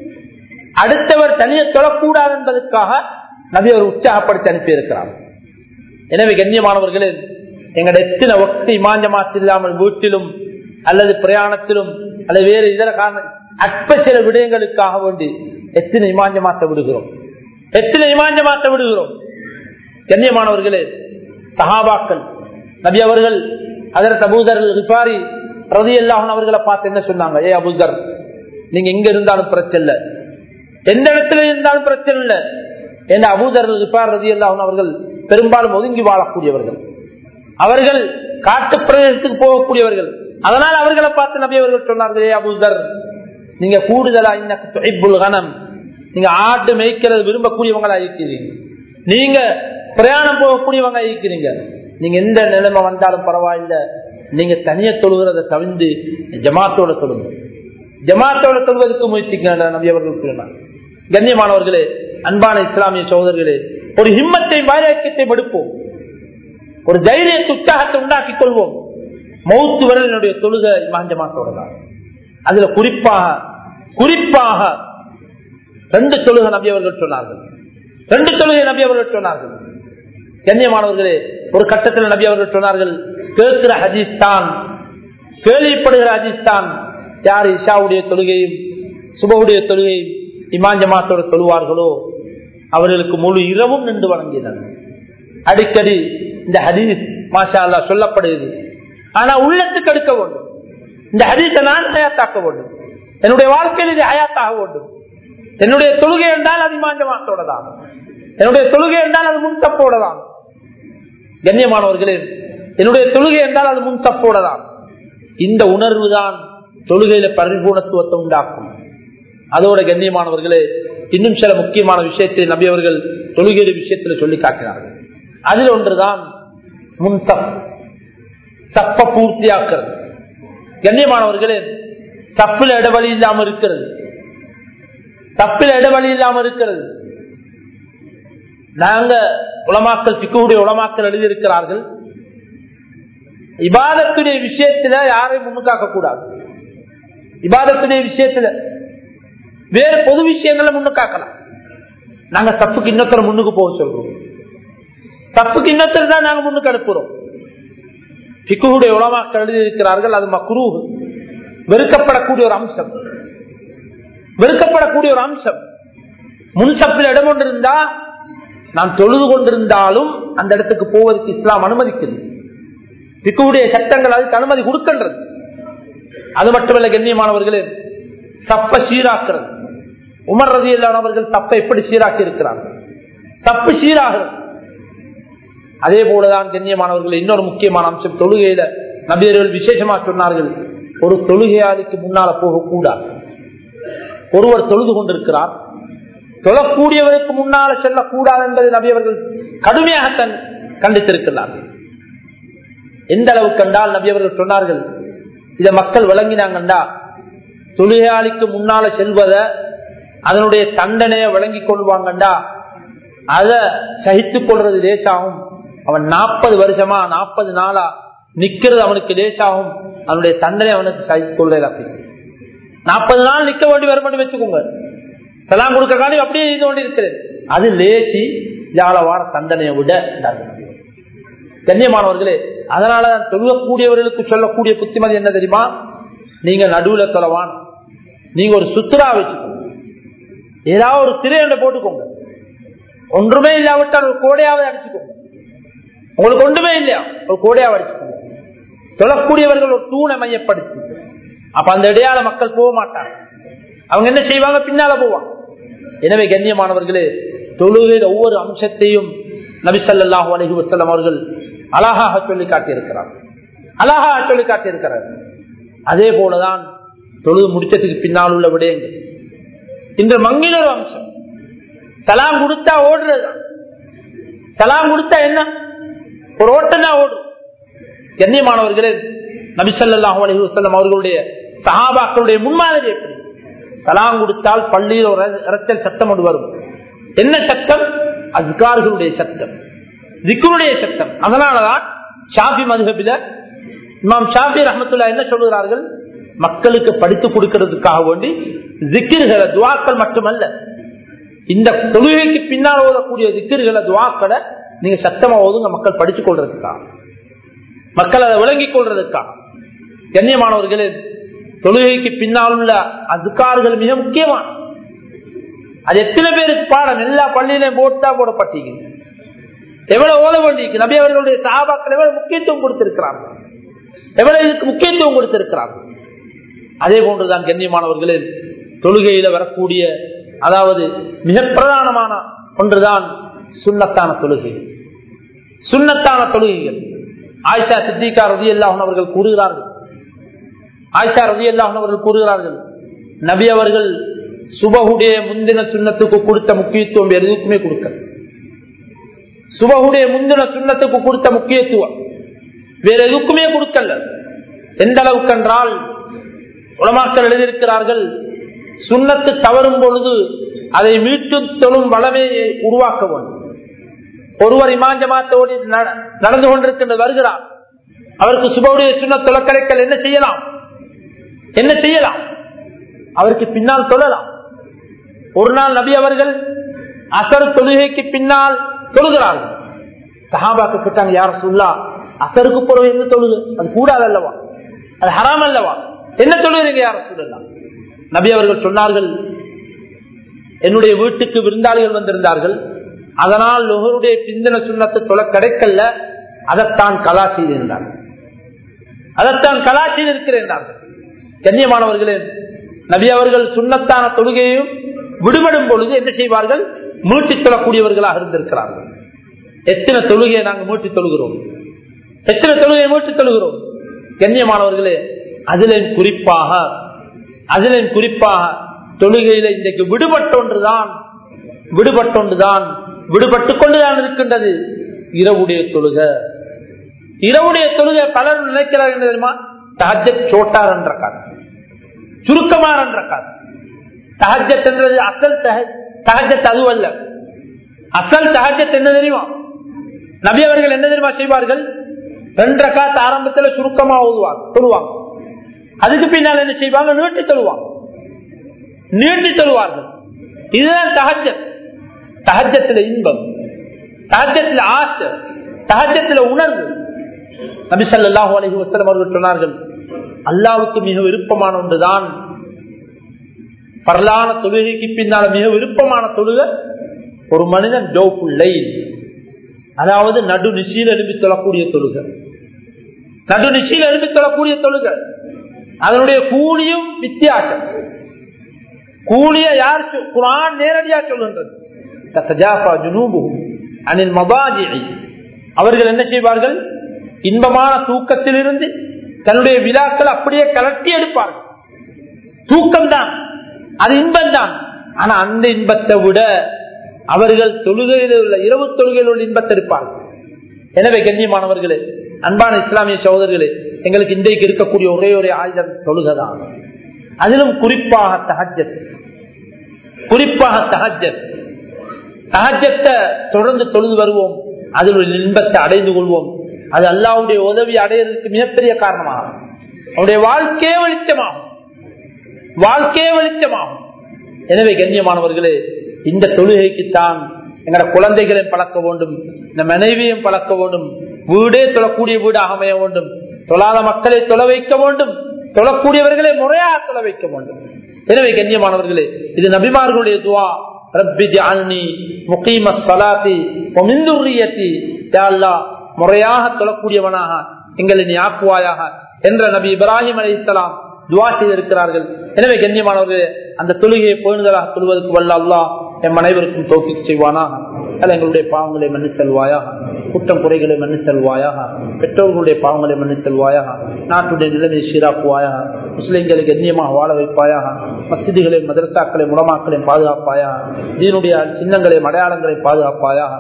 அடுத்தவர் தனியை தொழக்கூடாது என்பதற்காக நபி அவர் உற்சாகப்படுத்தி அனுப்பியிருக்கிறார் எனவே கண்ணியமானவர்களே எங்களுடைய எத்தனை வக்தி இமாஞ்சமாத்து இல்லாமல் வீட்டிலும் அல்லது பிரயாணத்திலும் அல்லது வேறு இதர காரணம் அற்ப சில விடயங்களுக்காக வேண்டி எத்தனை இமாஞ்சமாத்த விடுகிறோம் எத்தனை இமாஞ்சமாத்த விடுகிறோம் கண்ணியமானவர்களே சஹாபாக்கள் நபி அவர்கள் அதற்கு அபூதர் ரிஃபாரி ரதி அல்லாஹன் அவர்களை பார்த்து என்ன சொன்னாங்க ஏ அபூதர் நீங்க எங்க இருந்தாலும் பிரச்சனை இல்லை எந்த இடத்துல இருந்தாலும் பிரச்சனை இல்லை என்ற அபூதர் ரிஃபார் ரதி அல்லாஹன் அவர்கள் பெரும்பாலும் ஒதுங்கி வாழக்கூடியவர்கள் அவர்கள் காட்டு பிரதேசத்துக்கு போகக்கூடியவர்கள் அதனால் அவர்களை பார்த்து நபி அவர்கள் சொன்னார்கள் ஏ அபூதர் நீங்க கூடுதலா இன்னுல் கனம் நீங்க ஆட்டு மேய்க்கிறது விரும்பக்கூடியவங்களா இருக்கிறீங்க நீங்க பிரயாணம் போகக்கூடியவங்க இருக்கிறீங்க நீங்க எந்த நிலைமை வந்தாலும் பரவாயில்ல நீங்க தனிய தொழுகிறத தவிர்த்து ஜமாத்தோட தொழுங்க ஜமாத்தோட தொழுவதற்கு முயற்சிக்க நபி அவர்கள் சொன்னார் கண்ணியமானவர்களே அன்பான இஸ்லாமிய சகோதரர்களே ஒரு ஹிம்மத்தை வைராக்கியத்தை எடுப்போம் ஒரு தைரியத்தை உற்சாகத்தை உண்டாக்கிக் கொள்வோம் மௌத்து வரை என்னுடைய தொழுகை இமான் ஜமாத்தோட தான் அதுல குறிப்பாக குறிப்பாக ரெண்டு தொழுகை நபி அவர்கள் சொன்னார்கள் ரெண்டு தொழுகை நபி அவர்கள் சொன்னார்கள் கண்ணியமானவர்களே ஒரு கட்டத்தில் நபி அவர்கள் சொன்னார்கள் கேட்கிற ஹதீஸ் தான் கேள்விப்படுகிற ஹதீஸ் தான் யார் இஷாவுடைய தொழுகையும் சுபவுடைய தொழுகையும் இமான் ஜமாத்தோட தொழுவார்களோ அவர்களுக்கு முழு இரவும் நின்று வழங்கினர் அடிக்கடி இந்த ஹதீஸ் மாஷா அல்லா சொல்லப்படுகிறது ஆனா உள்ளத்துக்கு எடுக்க வேண்டும் இந்த ஹதீஸை நான் ஹயாத்தாக்க வேண்டும் என்னுடைய வாழ்க்கையில் இது ஹயாத்தாக வேண்டும் என்னுடைய தொழுகை என்றால் அது இமாஞ்சமாத்தோட தான் என்னுடைய தொழுகை என்றால் அது முன்தப்போட தான் கண்ணியமானவர்களே என்னுடைய தொழுகை என்றால் அது முன்தப்போட தான் இந்த உணர்வு தான் தொழுகையில பரிபூர்ணத்துவத்தை உண்டாக்கும் அதோட கண்ணியமானவர்களே இன்னும் சில முக்கியமான விஷயத்தை நபி அவர்கள் தொழுகை விஷயத்தில் சொல்லி காட்டினார்கள் அதில் ஒன்றுதான் முன்சப் சப்ப பூர்த்தியாக்குறது கண்ணியமானவர்களே தப்பில் இடவழி இல்லாம இருக்கிறது தப்பில் இடவழி இல்லாம இருக்கிறது நாங்க உலமாக்கல் சிக்குடைய உலமாக்கல் எழுதியிருக்கிறார்கள் இபாதத்துடைய விஷயத்துல யாரையும் முன்னுக்காக்க கூடாது இபாதத்துடைய விஷயத்துல வேற பொது விஷயங்களை முன்னுக்காக்கலாம் நாங்க தப்புக்கு இன்னொருத்தர முன்னுக்கு போக சொல்றோம் தப்புக்கு இன்னொருத்தர் தான் நாங்க முன்னுக்கு அனுப்புறோம் சிக்குடைய உலமாக்கள் எழுதியிருக்கிறார்கள் அது மக்ரூ வெறுக்கப்படக்கூடிய ஒரு அம்சம் வெறுக்கப்படக்கூடிய ஒரு அம்சம் முன்சப்பில் இடம் கொண்டிருந்தா நான் தொழுது கொண்டிருந்தாலும் அந்த இடத்துக்கு போவதற்கு இஸ்லாம் அனுமதிக்குது பிக்குடைய சட்டங்கள் அதுக்கு அனுமதி கொடுக்கின்றது அது மட்டுமல்ல கண்ணியமானவர்களே தப்ப சீராக்குறது உமர் ரதி அவர்கள் தப்பை எப்படி சீராக்கி இருக்கிறார்கள் தப்பு சீராகிறது அதே போலதான் கண்ணியமானவர்கள் இன்னொரு முக்கியமான அம்சம் தொழுகையில நபியர்கள் விசேஷமா சொன்னார்கள் ஒரு தொழுகையாளிக்கு முன்னால போகக்கூடாது ஒருவர் தொழுது கொண்டிருக்கிறார் தொழக்கூடியவருக்கு முன்னால செல்லக்கூடாது என்பதை நபி அவர்கள் கடுமையாக கண்டித்திருக்கிறார்கள் எந்த அளவு கண்டால் நபி அவர்கள் சொன்னார்கள் இதை மக்கள் விளங்கினாங்கண்டா தொழிலாளிக்கு முன்னால செல்வத அதனுடைய தண்டனையை விளங்கிக் கொள்வாங்கண்டா அத சகித்துக் கொள்றது லேசாகும் அவன் நாற்பது வருஷமா நாற்பது நாளா நிக்கிறது அவனுக்கு லேசாகும் அவனுடைய தண்டனை அவனுக்கு சகித்துக் கொள்ள நாற்பது நாள் நிக்க வேண்டி வருமானு வச்சுக்கோங்க செலாம் கொடுக்கறதாண்டி அப்படியே இது கொண்டு இருக்கிறது அது லேசி ஜாலவான தண்டனையை விட கண்ணியமானவர்களே அதனால தொழுவக்கூடியவர்களுக்கு சொல்லக்கூடிய புத்திமதி என்ன தெரியுமா நீங்க நடுவுல தொலைவான் நீங்க ஒரு சுத்துரா வச்சுக்கோங்க ஏதாவது ஒரு திரையண்டை போட்டுக்கோங்க ஒன்றுமே இல்லாவிட்டால் ஒரு கோடையாவது அடிச்சுக்கோங்க உங்களுக்கு ஒன்றுமே இல்லையா ஒரு கோடையாவது அடிச்சுக்கோங்க தொழக்கூடியவர்கள் ஒரு தூணை மையப்படுத்தி அப்ப அந்த இடையால மக்கள் போக மாட்டாங்க அவங்க என்ன செய்வாங்க பின்னால போவாங்க எனவே கண்ணியமானவர்களே தொழுகையில் ஒவ்வொரு அம்சத்தையும் நபிசல்லாஹு அலஹி வசல்லம் அவர்கள் அழகாக சொல்லி காட்டியிருக்கிறார் அழகா சொல்லி காட்டியிருக்கிறார் அதே போலதான் தொழுது முடிச்சதுக்கு பின்னால் உள்ள விடயங்கள் இன்று மங்கிலர் அம்சம் சலாம் கொடுத்தா ஓடுறதுதான் சலாம் கொடுத்தா என்ன ஒரு ஓட்டம் தான் ஓடும் கண்ணியமானவர்களே நபிசல்லாஹு அலஹி வசல்லம் அவர்களுடைய சஹாபாக்களுடைய முன்மாதிரி எப்படி சலாம் கொடுத்தால் பள்ளியில் ஒரு இரத்தல் சத்தம் ஒன்று வரும் என்ன சத்தம் அஸ்கார்களுடைய சத்தம் திக்குடைய சத்தம் அதனாலதான் ஷாபி மதுகபில இமாம் ஷாபி ரஹமத்துல்லா என்ன சொல்கிறார்கள் மக்களுக்கு படித்து கொடுக்கிறதுக்காக வேண்டி திக்கிர்களை துவாக்கள் மட்டுமல்ல இந்த தொழுகைக்கு பின்னால் ஓதக்கூடிய திக்கிர்களை துவாக்களை நீங்க சத்தமா ஓதுங்க மக்கள் படித்துக் கொள்றதுக்காக மக்கள் அதை விளங்கிக் கொள்றதுக்காக கண்ணியமானவர்களே தொழுகைக்கு பின்னால் உள்ள அதுக்கார்கள் மிக முக்கியமான அது எத்தனை பேருக்கு பாடம் எல்லா பள்ளியிலையும் போட்டா போடப்பட்டீங்க எவ்வளவு ஓத வேண்டியிருக்கு நபி அவர்களுடைய சாபாக்கள் எவ்வளவு முக்கியத்துவம் கொடுத்திருக்கிறார்கள் எவ்வளவு இதுக்கு முக்கியத்துவம் கொடுத்திருக்கிறார்கள் அதே போன்றுதான் கண்ணியமானவர்களே தொழுகையில வரக்கூடிய அதாவது மிக பிரதானமான ஒன்றுதான் சுண்ணத்தான தொழுகை சுண்ணத்தான தொழுகைகள் ஆயிஷா சித்திகா ரதி அல்லாஹன் அவர்கள் கூறுகிறார்கள் ஆயிஷா ரதி அல்லாஹன் அவர்கள் கூறுகிறார்கள் நபி அவர்கள் சுபகுடைய முந்தின சுண்ணத்துக்கு கொடுத்த முக்கியத்துவம் எதுக்குமே கொடுக்க சுபகுடைய முந்தின சுண்ணத்துக்கு கொடுத்த முக்கியத்துவம் வேற எதுக்குமே கொடுக்கல எந்த அளவுக்கு என்றால் உலமாக்கள் எழுதியிருக்கிறார்கள் சுண்ணத்து தவறும் பொழுது அதை மீட்டு தொழும் வளமையை உருவாக்க வேண்டும் ஒருவர் இமாஞ்சமாத்தோடு நடந்து கொண்டிருக்கின்ற வருகிறார் அவருக்கு சுபவுடைய சுண்ண தொலைக்கடைக்கல் என்ன செய்யலாம் என்ன செய்யலாம் அவருக்கு பின்னால் சொல்லலாம் ஒரு நாள் நபி அவர்கள் அசர் தொழுகைக்கு பின்னால் தொழுகிறார்கள் சஹாபாக்கு கிட்டாங்க யார் சொல்லா அசருக்கு பிறகு என்ன தொழுகு அது கூடாது அல்லவா அது ஹராம் அல்லவா என்ன தொழுகிறீங்க யார சொல்லலாம் நபி அவர்கள் சொன்னார்கள் என்னுடைய வீட்டுக்கு விருந்தாளிகள் வந்திருந்தார்கள் அதனால் நுகருடைய பிந்தன சுண்ணத்தை தொலை கிடைக்கல அதைத்தான் கலா செய்திருந்தார்கள் அதைத்தான் கலா செய்திருக்கிறேன் கண்ணியமானவர்களே நபி அவர்கள் சுண்ணத்தான தொழுகையும் விடுபடும் பொழுது என்ன செய்வார்கள் மீட்டி தொழக்கூடியவர்களாக இருந்திருக்கிறார்கள் எத்தனை தொழுகையை நாங்கள் மீட்டி தொழுகிறோம் எத்தனை தொழுகையை மீட்டி தொழுகிறோம் கண்ணியமானவர்களே அதிலும் குறிப்பாக அதிலும் குறிப்பாக தொழுகையில இன்றைக்கு விடுபட்டொன்றுதான் விடுபட்டொன்றுதான் விடுபட்டு கொண்டுதான் இருக்கின்றது இரவுடைய தொழுக இரவுடைய தொழுகை பலர் நினைக்கிறார் என்ன தெரியுமா தஹஜத் சோட்டார் என்ற காது சுருக்கமார் என்ற காது தஹஜத் என்றது அசல் தஹஜத் அதுவல்ல அசல் தஹஜத் என்ன தெரியுமா நபி அவர்கள் என்ன தெரியுமா செய்வார்கள் ரெண்டரை காத்து ஆரம்பத்தில் சுருக்கமா ஓதுவாங்க சொல்லுவாங்க அதுக்கு பின்னால் என்ன செய்வாங்க நீட்டி தருவாங்க நீட்டி தருவார்கள் இதுதான் தகஜத் தகஜத்துல இன்பம் தகஜத்துல ஆசை தகஜத்துல உணர்வு நபிசல்லாஹு அலஹி வசலம் அவர்கள் சொன்னார்கள் அல்லாவுக்கு மிக விருப்பமான ஒன்றுதான் பரலான தொழுகைக்கு பின்னால மிக விருப்பமான தொழுகை ஒரு மனிதன் ஜோப்புள்ளை அதாவது நடு நிச்சயில் எழுப்பி தொழக்கூடிய தொழுகை நடு நிச்சயில் எழுப்பி தொழக்கூடிய தொழுகை அதனுடைய கூலியும் வித்தியாசம் கூலிய யார் குரான் நேரடியா சொல்கின்றது அனில் மபாஜி அவர்கள் என்ன செய்வார்கள் இன்பமான தூக்கத்திலிருந்து தன்னுடைய விழாக்கள் அப்படியே கலட்டி எடுப்பார்கள் தூக்கம் தான் அது இன்பம் தான் ஆனா அந்த இன்பத்தை விட அவர்கள் தொழுகையில் உள்ள இரவு தொழுகையில் உள்ள இன்பத்தை இருப்பார்கள் எனவே கண்ணியமானவர்களே அன்பான இஸ்லாமிய சகோதரர்களே எங்களுக்கு இன்றைக்கு இருக்கக்கூடிய ஒரே ஒரே ஆயுதம் தொழுகதான் அதிலும் குறிப்பாக தகஜத் குறிப்பாக தகஜத் தகஜத்தை தொடர்ந்து தொழுது வருவோம் அதில் ஒரு இன்பத்தை அடைந்து கொள்வோம் அது அல்லாவுடைய உதவி அடையிறதுக்கு மிகப்பெரிய காரணமாகும் அவருடைய வாழ்க்கையே வெளிச்சமாகும் வாழ்க்கையே வெளிச்சமாகும் எனவே கண்ணியமானவர்களே இந்த தொழுகைக்குத்தான் எங்களோட குழந்தைகளையும் பழக்க வேண்டும் இந்த மனைவியும் பழக்க வேண்டும் வீடே தொழக்கூடிய வீடாக அமைய வேண்டும் தொழாத மக்களை தொலை வைக்க வேண்டும் தொழக்கூடியவர்களை முறையாக தொலை வைக்க வேண்டும் எனவே கண்ணியமானவர்களே இது நபிமார்களுடைய துவா ரப்பி ஜால்னி முகீம சலாத்தி ஒமிந்துரியத்தி யாழ்லா முறையாக தொழக்கூடியவனாக எங்களை நீ ஆக்குவாயாக என்ற நபி இப்ராஹிம் அலி இஸ்லாம் துவா செய்திருக்கிறார்கள் எனவே கண்ணியமானவர்களே அந்த தொழுகையை பேணுதலாக தொழுவதற்கு வல்ல அல்லா என் அனைவருக்கும் தோக்கி செய்வானா அல்ல எங்களுடைய பாவங்களை மன்னித்தல்வாயாக குற்றம் குறைகளை மன்னித்தல்வாயாக பெற்றோர்களுடைய பாவங்களை மன்னித்தல்வாயாக நாட்டுடைய நிலைமை சீராக்குவாயாக முஸ்லிம்களை கண்ணியமாக வாழ வைப்பாயாக மசிதிகளை மதரசாக்களை முடமாக்களை பாதுகாப்பாயாக தீனுடைய சின்னங்களை அடையாளங்களை பாதுகாப்பாயாக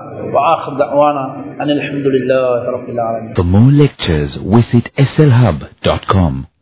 அனில் அஹமதுல்லா For more lectures, visit slhub.com.